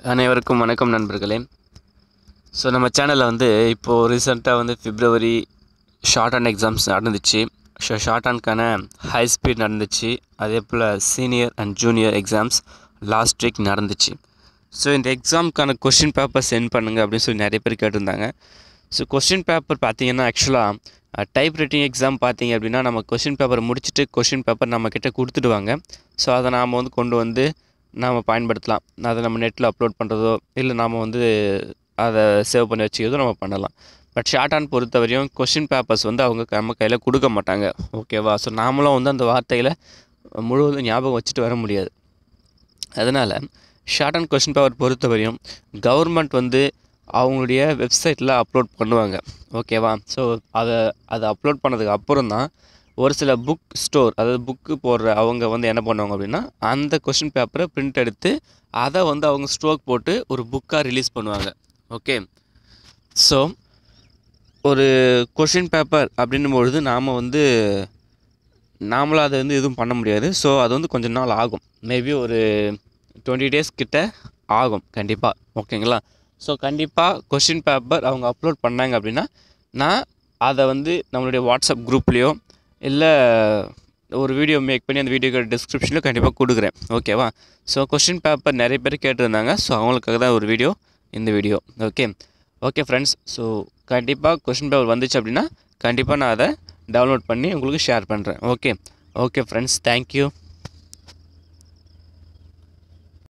அனைவருக்கும் வணக்கம் நண்பர்களே ஸோ நம்ம சேனலில் வந்து இப்போது ரீசெண்டாக வந்து பிப்ரவரி ஷார்ட் அண்ட் எக்ஸாம்ஸ் நடந்துச்சு ஷோ ஷார்ட் அண்ட்க்கான ஹை ஸ்பீட் நடந்துச்சு அதே போல் senior and junior exams last week நடந்துச்சு ஸோ இந்த எக்ஸாமுக்கான கொஷின் பேப்பர் சென்ட் பண்ணுங்கள் அப்படின்னு சொல்லி நிறைய பேர் கேட்டிருந்தாங்க ஸோ கொஷின் பேப்பர் பார்த்தீங்கன்னா ஆக்சுவலாக டைப் ரைட்டிங் எக்ஸாம் பார்த்தீங்க அப்படின்னா நம்ம கொஷின் பேப்பர் முடிச்சுட்டு கொஷின் பேப்பர் நம்மக்கிட்ட கொடுத்துடுவாங்க ஸோ அதை நாம் வந்து கொண்டு வந்து நாம் பயன்படுத்தலாம் அதை நம்ம நெட்டில் அப்லோட் பண்ணுறதோ இல்லை நாம் வந்து அதை சேவ் பண்ணி வச்சுக்கிறதோ நம்ம பண்ணலாம் பட் ஷார்ட் ஹேண்ட் பொறுத்தவரையும் கொஷின் பேப்பர்ஸ் வந்து அவங்க நம்ம கையில் கொடுக்க மாட்டாங்க ஓகேவா ஸோ நாமளும் வந்து அந்த வார்த்தைகளை முழுவதும் ஞாபகம் வச்சுட்டு வர முடியாது அதனால் ஷார்ட் அண்ட் கொஷின் பேப்பர் பொறுத்தவரையும் கவர்மெண்ட் வந்து அவங்களுடைய வெப்சைட்டில் அப்லோட் பண்ணுவாங்க ஓகேவா ஸோ அதை அதை அப்லோட் பண்ணதுக்கு அப்புறம் தான் ஒரு சில புக் ஸ்டோர் அதாவது புக்கு போடுற அவங்க வந்து என்ன பண்ணுவாங்க அப்படின்னா அந்த கொஷின் பேப்பரை பிரிண்ட் எடுத்து அதை வந்து அவங்க ஸ்ட்ரோக் போட்டு ஒரு புக்காக ரிலீஸ் பண்ணுவாங்க ஓகே ஸோ ஒரு கொஷின் பேப்பர் அப்படின்னும் பொழுது நாம் வந்து நாமளும் அதை வந்து எதுவும் பண்ண முடியாது ஸோ அது வந்து கொஞ்ச நாள் ஆகும் மேபி ஒரு டுவெண்ட்டி டேஸ் கிட்ட ஆகும் கண்டிப்பாக ஓகேங்களா ஸோ கண்டிப்பாக கொஷின் பேப்பர் அவங்க அப்லோட் பண்ணாங்க அப்படின்னா நான் அதை வந்து நம்மளுடைய வாட்ஸ்அப் குரூப்லேயோ இல்லை ஒரு வீடியோ மேக் பண்ணி அந்த வீடியோக்கு டிஸ்கிரிப்ஷனில் கண்டிப்பாக கொடுக்குறேன் ஓகேவா ஸோ கொஷின் பேப்பர் நிறைய பேர் கேட்டிருந்தாங்க ஸோ அவங்களுக்காக தான் ஒரு வீடியோ இந்த video okay okay friends so கண்டிப்பாக கொஷின் பேப்பர் வந்துச்சு அப்படின்னா கண்டிப்பாக நான் அதை டவுன்லோட் பண்ணி உங்களுக்கு ஷேர் பண்ணுறேன் ஓகே ஓகே ஃப்ரெண்ட்ஸ் தேங்க்யூ